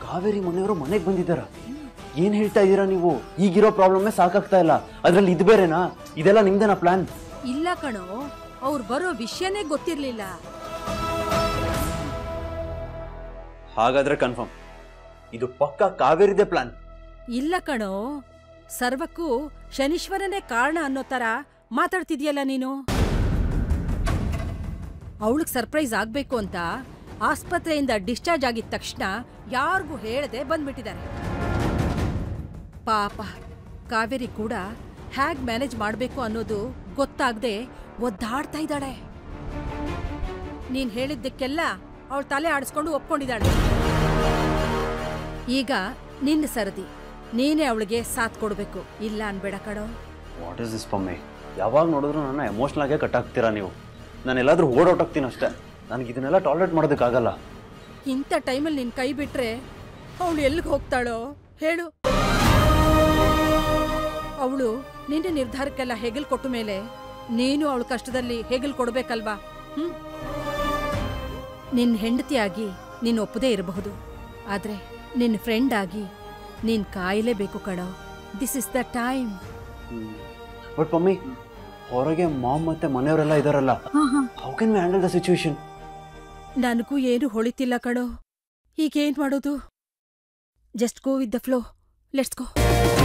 ಕಾವೇರಿ ಮನೆಯವರು ಮನೆಗೆ ಬಂದಿದ್ದಾರ ಏನ್ ಹೇಳ್ತಾ ಇದ್ದೀರಾ ನೀವು ಈಗಿರೋ ಪ್ರಾಬ್ಲಮ್ಮೇ ಸಾಕಾಗ್ತಾ ಇಲ್ಲ ಅದ್ರಲ್ಲಿ ಇದು ಬೇರೆನಾ ಇದೆಲ್ಲ ನಿಮ್ದೇನಾ ಪ್ಲಾನ್ ಇಲ್ಲ ಕಣೋ ಅವ್ರು ಬರೋ ವಿಷಯನೇ ಗೊತ್ತಿರ್ಲಿಲ್ಲ ಹಾಗಾದ್ರೆ ಕನ್ಫರ್ಮ್ ಇದು ಪಕ್ಕ ಕಾವೇರಿದೆ ಪ್ಲಾನ್ ಇಲ್ಲ ಕಣೋ ಸರ್ವಕ್ಕೂ ಶನೀಶ್ವರನೇ ಕಾರಣ ಅನ್ನೋ ತರ ಮಾತಾಡ್ತಿದ್ಯಲ್ಲ ನೀನು ಅವಳಿಗೆ ಸರ್ಪ್ರೈಸ್ ಆಗ್ಬೇಕು ಅಂತ ಆಸ್ಪತ್ರೆಯಿಂದ ಡಿಸ್ಚಾರ್ಜ್ ಆಗಿದ ತಕ್ಷಣ ಯಾರಿಗೂ ಹೇಳದೆ ಬಂದ್ಬಿಟ್ಟಿದ್ದಾರೆ ಪಾಪ ಕಾವೇರಿ ಕೂಡ ಹ್ಯಾಗ್ ಮ್ಯಾನೇಜ್ ಮಾಡಬೇಕು ಅನ್ನೋದು ಗೊತ್ತಾಗದೆ ಒದ್ದಾಡ್ತಾ ಇದ್ದಾಳೆ ನೀನ್ ಹೇಳಿದ್ದಕ್ಕೆಲ್ಲ ಅವಳು ತಲೆ ಆಡಿಸ್ಕೊಂಡು ಒಪ್ಕೊಂಡಿದ್ದಾಳೆ ಈಗ ನಿನ್ನ ಸರದಿ ನೀನೇ ಅವಳಿಗೆ ಸಾಥ್ ಕೊಡ್ಬೇಕು ಇಲ್ಲ ಅನ್ಬೇಡ ಕಣೋ ವಾಟ್ ಇಸ್ ದಿಸ್ ಪಮ್ಮಿ ಯಾವಾಗ ನೋಡಿದ್ರು ನನ್ನ ಎಮೋಷ್ನಲ್ ಆಗೇ ಕಟ್ ಆಗ್ತೀರಾ ನೀವು ನಾನು ಎಲ್ಲಾದ್ರೂ ಓಡೋಟಾಗ್ತೀನಿ ಅಷ್ಟೇ ನನಗೆ ಇದನ್ನೆಲ್ಲ ಟಾಲರೇಟ್ ಮಾಡೋದಕ್ಕಾಗಲ್ಲ ಇಂಥ ಟೈಮಲ್ಲಿ ನಿನ್ ಕೈ ಬಿಟ್ರೆ ಅವಳು ಎಲ್ಲಿಗೆ ಹೋಗ್ತಾಳೋ ಹೇಳು ಅವಳು ನಿನ್ನ ನಿರ್ಧಾರಕ್ಕೆಲ್ಲ ಹೆಗಲ್ ಕೊಟ್ಟ ಮೇಲೆ ನೀನು ಅವಳ ಕಷ್ಟದಲ್ಲಿ ಹೆಗಲ್ ಕೊಡ್ಬೇಕಲ್ವಾ ಹ್ಮ್ ನಿನ್ ಹೆಂಡತಿಯಾಗಿ ನೀನು ಒಪ್ಪದೇ ಇರಬಹುದು ಆದ್ರೆ ನಿನ್ನ ಫ್ರೆಂಡ್ ಆಗಿ ನೀನ್ ಕಾಯಲೇಬೇಕು ಕಣೋ this is the time but mummy ಹೊರಗೆ ಮಾಮ್ ಮತ್ತೆ ಮನೆಯವರೆಲ್ಲ ಇದಾರಲ್ಲ how can we handle the situation ನನಗೂ ಏನು ಹೊಳಿತಿಲ್ಲ ಕಣೋ ಈಗೇನ್ ಮಾಡೋದು just go with the flow let's go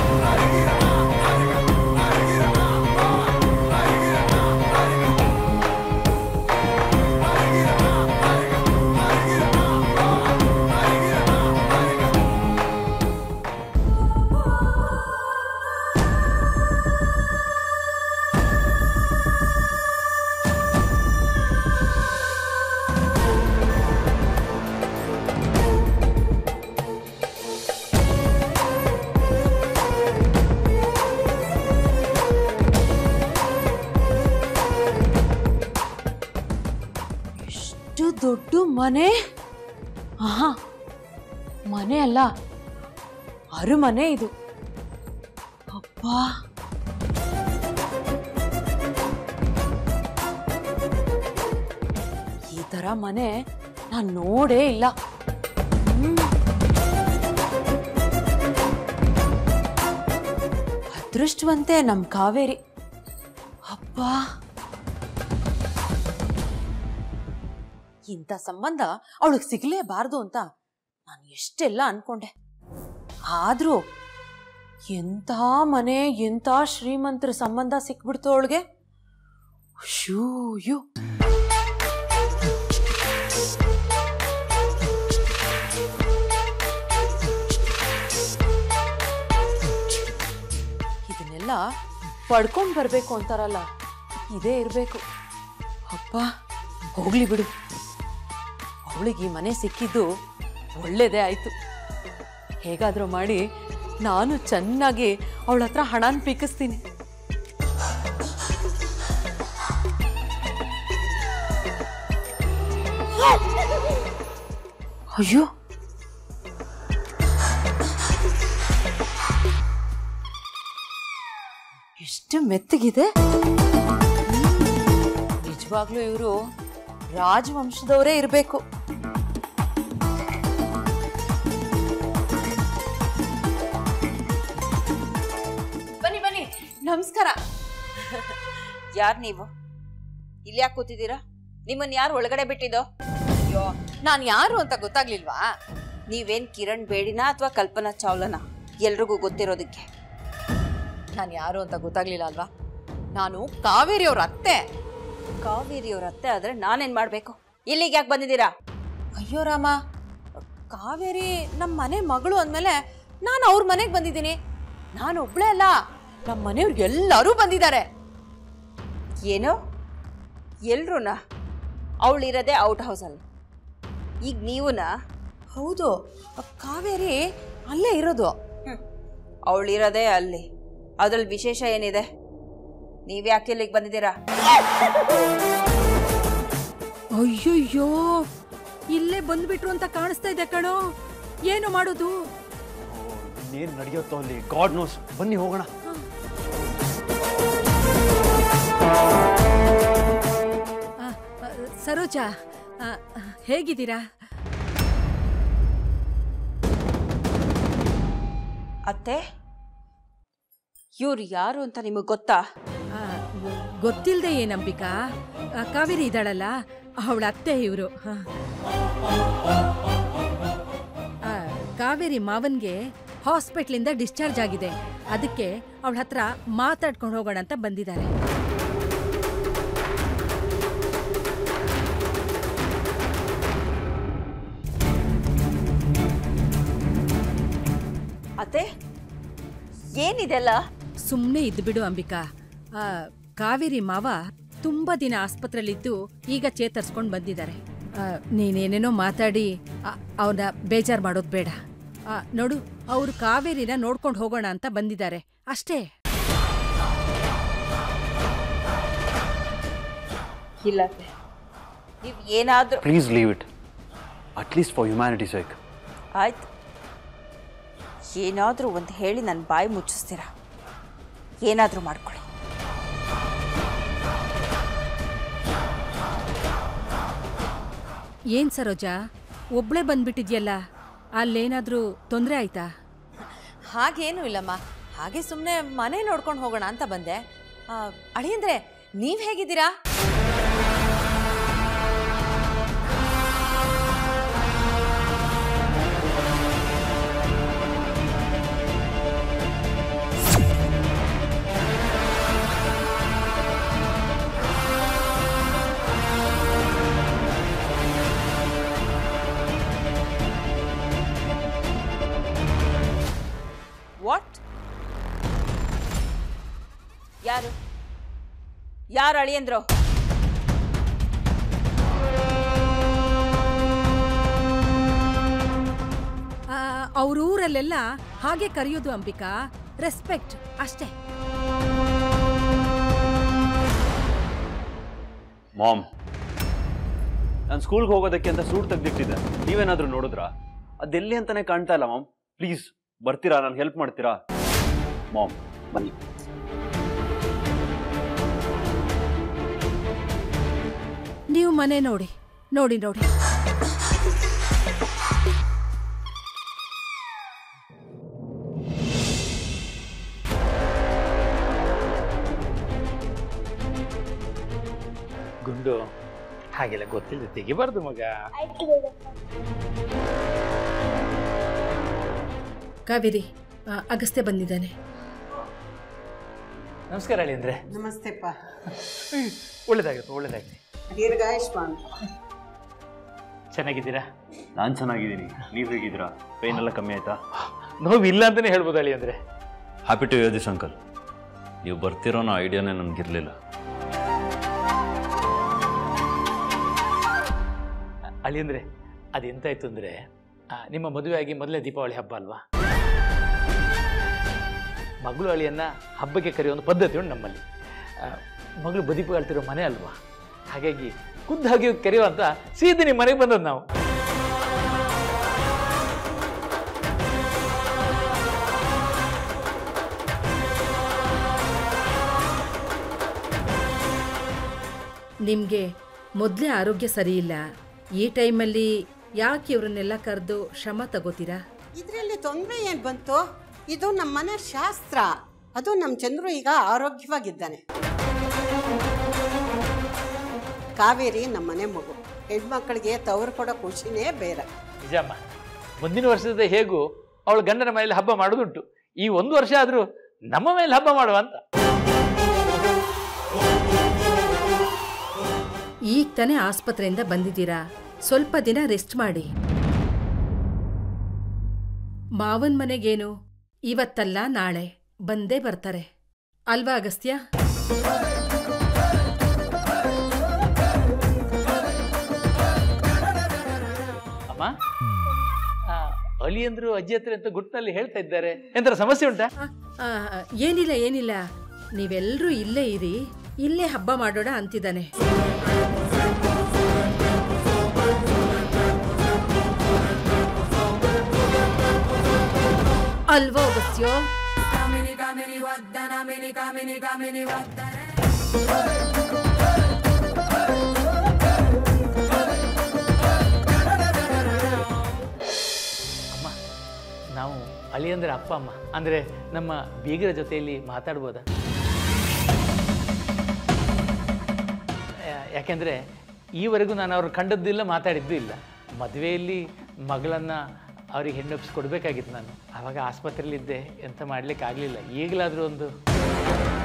ಎಷ್ಟು ದೊಡ್ಡ ಮನೆ ಆಹಾ ಮನೆ ಅಲ್ಲ ಅರಮನೆ ಇದು ಅಪ್ಪ ಈ ತರ ಮನೆ ನಾನ್ ನೋಡೇ ಇಲ್ಲ ಹ್ಮ್. ಅದೃಷ್ಟವಂತೆ ನಮ್ ಕಾವೇರಿ ಅಪ್ಪ ಇಂಥ ಸಂಬಂಧ ಅವಳಿಗೆ ಸಿಗಲೇಬಾರ್ದು ಅಂತ ನಾನು ಎಷ್ಟೆಲ್ಲ ಅನ್ಕೊಂಡೆ ಆದ್ರೂ ಎಂಥ ಮನೆ ಎಂಥ ಶ್ರೀಮಂತರ ಸಂಬಂಧ ಸಿಕ್ಬಿಡ್ತು ಅವಳಿಗೆ ಶೂಯು ಇದನ್ನೆಲ್ಲ ಪಡ್ಕೊಂಡ್ ಬರ್ಬೇಕು ಅಂತಾರಲ್ಲ ಇದೇ ಇರ್ಬೇಕು ಅಪ್ಪ ಹೋಗ್ಲಿ ಬಿಡು ಅವಳಿಗೆ ಈ ಮನೆ ಸಿಕ್ಕಿದ್ದು ಒಳ್ಳೇದೇ ಆಯ್ತು ಹೇಗಾದ್ರೂ ಮಾಡಿ ನಾನು ಚೆನ್ನಾಗಿ ಅವಳ ಹತ್ರ ಹಣನ ಪೀಕಿಸ್ತೀನಿ ಅಯ್ಯೋ ಎಷ್ಟು ಮೆತ್ತಗಿದೆ ನಿಜವಾಗ್ಲೂ ಇವರು ರಾಜವಂಶದವರೇ ಇರಬೇಕು ಬನ್ನಿ ಬನ್ನಿ ನಮಸ್ಕಾರ ಯಾರ್ ನೀವು ಇಲ್ಲಿ ಯಾಕೆ ಕೂತಿದ್ದೀರಾ ನಿಮ್ಮನ್ನ ಯಾರು ಒಳಗಡೆ ಬಿಟ್ಟಿದ್ದೋ ಅಯ್ಯೋ ನಾನು ಯಾರು ಅಂತ ಗೊತ್ತಾಗ್ಲಿಲ್ವಾ ನೀವೇನ್ ಕಿರಣ್ ಬೇಡಿನಾ ಅಥವಾ ಕಲ್ಪನಾ ಚಾವ್ಲನಾ ಎಲ್ರಿಗೂ ಗೊತ್ತಿರೋದಕ್ಕೆ ನಾನು ಯಾರು ಅಂತ ಗೊತ್ತಾಗ್ಲಿಲ್ಲ ಅಲ್ವಾ ನಾನು ಕಾವೇರಿ ಅವ್ರ ಅತ್ತೆ ಕಾವೇರಿಯವ್ರ ಅತ್ತೆ ಆದ್ರೆ ನಾನೇನ್ ಮಾಡ್ಬೇಕು ಇಲ್ಲಿಗೆ ಯಾಕೆ ಬಂದಿದ್ದೀರಾ ಅಯ್ಯೋ ರಾಮ ಕಾವೇರಿ ನಮ್ಮ ಮನೆ ಮಗಳು ಅಂದಮೇಲೆ ನಾನು ಅವ್ರ ಮನೆಗೆ ಬಂದಿದ್ದೀನಿ ನಾನು ಒಬ್ಳೇ ಅಲ್ಲ ನಮ್ಮ ಮನೆಯವ್ರು ಎಲ್ಲರೂ ಬಂದಿದ್ದಾರೆ ಏನು ಎಲ್ರೂನಾ ಅವಳಿರೋದೇ ಔಟ್ ಹೌಸಲ್ಲಿ ಈಗ ನೀವುನಾ ಹೌದು ಕಾವೇರಿ ಅಲ್ಲೇ ಇರೋದು ಅವಳಿರೋದೇ ಅಲ್ಲಿ ಅದ್ರಲ್ಲಿ ವಿಶೇಷ ಏನಿದೆ ನೀವ್ಯಾಕೆ ಇಲ್ಲಿಗೆ ಬಂದಿದ್ದೀರಾ ಅಯ್ಯಯ್ಯೋ ಇಲ್ಲೇ ಬಂದ್ಬಿಟ್ರು ಅಂತ ಕಾಣಿಸ್ತಾ ಇದೆ ಕಣೋ ಏನು ಮಾಡೋದು ಇನ್ನೇನು ನಡೆಯುತ್ತೋ ಅಲ್ಲಿ ಗಾಡ್ ನೋಸ್ ಬನ್ನಿ ಹೋಗೋಣ ಆ, ಆ, ಸರೋಜಾ ಆ, ಹೇಗಿದ್ದೀರಾ ಅತ್ತೆ ಇವ್ರು ಯಾರು ಅಂತ ನಿಮಗೆ ಗೊತ್ತಾ ಆ, ಗೊತ್ತಿಲ್ದೆ ಏನಂಬಿಕಾ ಆ, ಕಾವೇರಿ ಇದ್ದಾಳಲ್ಲ ಅವಳ ಅತ್ತೆ ಇವರು ಕಾವೇರಿ ಮಾವನ್ಗೆ ಹಾಸ್ಪಿಟ್ಲಿಂದ ಡಿಸ್ಚಾರ್ಜ್ ಆಗಿದೆ ಅದಕ್ಕೆ ಅವಳ ಹತ್ರ ಮಾತಾಡ್ಕೊಂಡು ಹೋಗೋಣ ಅಂತ ಬಂದಿದ್ದಾರೆ ಅತ್ತೆ ಏನಿದೆಲ್ಲ ಸುಮ್ಮನೆ ಇದ್ಬಿಡು ಅಂಬಿಕಾ ಆ, ಕಾವೇರಿ ಮಾವ ತುಂಬಾ ದಿನ ಆಸ್ಪತ್ರೆಯಲ್ಲಿದ್ದು ಈಗ ಚೇತರಿಸ್ಕೊಂಡು ಬಂದಿದ್ದಾರೆ ಆ, ನೀನೇನೇನೋ ಮಾತಾಡಿ ಅವನ ಬೇಜಾರು ಮಾಡೋದು ಬೇಡ ಆ, ನೋಡು ಅವರು ಕಾವೇರಿನ ನೋಡ್ಕೊಂಡು ಹೋಗೋಣ ಅಂತ ಬಂದಿದ್ದಾರೆ ಅಷ್ಟೇ ಇಲ್ಲ ಅತ್ತೆ ನೀವು ಏನಾದರೂ please leave it at least for humanity psych ಆಯ್ತು ಏನಾದರೂ ಒಂದು ಹೇಳಿ ನನ್ನ ಬಾಯಿ ಮುಚ್ಚಿಸ್ತೀರಾ ಏನಾದರೂ ಮಾಡ್ಕೊಳ್ಳಿ ಏನ್ ಸರೋಜಾ ಒಬ್ಳೆ ಬಂದ್ಬಿಟ್ಟಿದ್ಯಲ್ಲ ಅಲ್ಲೇನಾದ್ರೂ ತೊಂದರೆ ಆಯ್ತಾ ಹಾಗೇನೂ ಇಲ್ಲಮ್ಮ ಹಾಗೆ ಸುಮ್ಮನೆ ಮನೆ ನೋಡ್ಕೊಂಡು ಹೋಗೋಣ ಅಂತ ಬಂದೆ ಆ, ಅಳಿಯಂದ್ರೆ ನೀವ್ ಹೇಗಿದ್ದೀರಾ ವಾಟ್ ಯಾರು ಯಾರು ಅಳಿಯಂದ್ರು ಅವ್ರ ಊರಲ್ಲೆಲ್ಲ ಹಾಗೆ ಕರೆಯೋದು ಅಂಬಿಕಾ ರೆಸ್ಪೆಕ್ಟ್ ಅಷ್ಟೇ ಮಾಮ್ ನಾನು ಸ್ಕೂಲ್ಗೆ ಹೋಗೋದಕ್ಕೆ ಅಂತ ಸೂಟ್ ತೆಗ್ದಿಟ್ಟಿದ್ದೆ ನೀವೇನಾದ್ರೂ ನೋಡಿದ್ರಾ ಅದೆಲ್ಲಿ ಅಂತಾನೆ ಕಾಣ್ತಾ ಇಲ್ಲ ಮಾಮ್ ಪ್ಲೀಸ್ ಬರ್ತೀರಾ ನಾನು ಹೆಲ್ಪ್ ಮಾಡ್ತೀರಾ ಮಾಮ್ ಬನ್ನಿ ನೀವು ಮನೆ ನೋಡಿ ನೋಡಿ ನೋಡಿ ಗುಂಡು ಹಾಗೆಲ್ಲ ಗೊತ್ತಿಲ್ಲ ತೆಗಿಬಾರ್ದು ಮಗ ಕಾವೇರಿ ಆ, ಅಗಸ್ತ್ಯ ಬಂದಿದ್ದಾನೆ ನಮಸ್ಕಾರ ಹೇಳಿ ಅಂದ್ರೆ ನಮಸ್ತೆಪ್ಪ ಒಳ್ಳೇದಾಗುತ್ತೆ ಒಳ್ಳೇದಾಗಲಿ ದೀರ್ಘಾಯುಷ್ಮಾನ್ ಚೆನ್ನಾಗಿದ್ದೀರಾ ನಾನು ಚೆನ್ನಾಗಿದ್ದೀನಿ ನೀವು ಹೇಗಿದ್ದೀರಾ ಪೇನ್ ಎಲ್ಲ ಕಮ್ಮಿ ಆಯ್ತಾ ನೋವಿಲ್ಲ ಅಂತಾನೆ ಹೇಳ್ಬೋದು ಹೇಳಿ ಅಂದ್ರೆ happy to hear this uncle ನೀವು ಬರ್ತಿರೋ ಅನ್ನೋ ಐಡಿಯಾನೇ ನನಗಿರಲಿಲ್ಲ ಅಳಿ ಅಂದ್ರೆ ಅದೆಂತಾಯ್ತು ಅಂದ್ರೆ ಆ, ನಿಮ್ಮ ಮದುವೆ ಆಗಿ ಮೊದಲೇ ದೀಪಾವಳಿ ಹಬ್ಬ ಅಲ್ವಾ ಮಗಳು ಅಳಿಯನ್ನ ಹಬ್ಬಕ್ಕೆ ಕರೆಯೋ ಒಂದು ಪದ್ಧತಿ ಉಂಟು ನಮ್ಮಲ್ಲಿ ಆ, ಮಗಳು ಬದಿಪು ಹೇಳ್ತಿರೋ ಮನೆ ಅಲ್ವಾ ಹಾಗಾಗಿ ಖುದ್ದು ಹಾಗೆ ಕರೆಯುವ ಅಂತ ಸೀದಾ ನಿಮ್ಮ ಮನೆಗೆ ಬಂದದ್ದು ನಾವು ನಿಮ್ಗೆ ಮೊದಲೇ ಆರೋಗ್ಯ ಸರಿಯಿಲ್ಲ ಈ ಟೈಮಲ್ಲಿ ಯಾಕೆ ಇವ್ರನ್ನೆಲ್ಲ ಕರೆದು ಶ್ರಮ ತಗೋತೀರಾ ಇದರಲ್ಲಿ ತೊಂದರೆ ಏನು ಬಂತು ಇದು ನಮ್ಮ ಮನೆ ಶಾಸ್ತ್ರ ಅದು ನಮ್ಮ ಚಂದ್ರು ಈಗ ಆರೋಗ್ಯವಾಗಿದ್ದಾನೆ ಕಾವೇರಿ ನಮ್ಮ ಮನೆ ಮಗು ಹೆಣ್ಮಕ್ಳಿಗೆ ತವರು ಕೊಡೋ ಖುಷಿನೇ ಬೇರೆ ನಿಜಮ್ಮ ಮುಂದಿನ ವರ್ಷದ ಹೇಗೂ ಅವಳ ಗಂಡನ ಮನೆಯಲ್ಲಿ ಹಬ್ಬ ಮಾಡೋದುಂಟು ಈ ಒಂದು ವರ್ಷ ಆದರೂ ನಮ್ಮ ಮೇಲೆ ಹಬ್ಬ ಮಾಡುವ ಅಂತ ಈಗ ತಾನೇ ಆಸ್ಪತ್ರೆಯಿಂದ ಬಂದಿದ್ದೀರಾ ಸ್ವಲ್ಪ ದಿನ ರೆಸ್ಟ್ ಮಾಡಿ ಮಾವನ್ ಮನೆಗೇನು ಇವತ್ತಲ್ಲ ನಾಳೆ ಬಂದೇ ಬರ್ತಾರೆ ಅಲ್ವಾ ಅಗಸ್ತ್ಯ ಅಮ್ಮ ಆ, ಅಳಿಯಂದ್ರು ಅಜ್ಜಿ ಹತ್ರ ಅಂತ ಗುಟ್ಟಿನಲ್ಲಿ ಹೇಳ್ತಾ ಇದ್ದಾರೆ ಎಂತರ ಸಮಸ್ಯೆ ಉಂಟಾ ಆ, ಆ, ಏನಿಲ್ಲ ಏನಿಲ್ಲ ನೀವೆಲ್ಲರೂ ಇಲ್ಲೇ ಇರಿ ಇಲ್ಲೇ ಹಬ್ಬ ಮಾಡೋಣ ಅಂತಿದ್ದಾನೆ ಅಲ್ವಾ ಅಗಸ್ತ್ಯೋ ಅಮ್ಮ ನಾವು ಅಳಿಯಂದ್ರ ಅಪ್ಪ ಅಮ್ಮ ಅಂದರೆ ನಮ್ಮ ಬೀಗರ ಜೊತೆಯಲ್ಲಿ ಮಾತಾಡ್ಬೋದಾ ಯಾ- ಯಾಕೆಂದರೆ ಈವರೆಗೂ ನಾನು ಅವ್ರು ಕಂಡದ್ದು ಮಾತಾಡಿದ್ದೂ ಇಲ್ಲ ಮದುವೆಯಲ್ಲಿ ಮಗಳನ್ನು ಅವ್ರಿಗೆ ಹೆಣ್ಣೊಪ್ಪಿಸ್ಕೊಡ್ಬೇಕಾಗಿತ್ತು ನಾನು ಆವಾಗ ಆಸ್ಪತ್ರೆಯಲ್ಲಿದ್ದೆ ಎಂತ ಮಾಡಲಿಕ್ಕೆ ಆಗಲಿಲ್ಲ ಈಗಲಾದರೂ ಒಂದು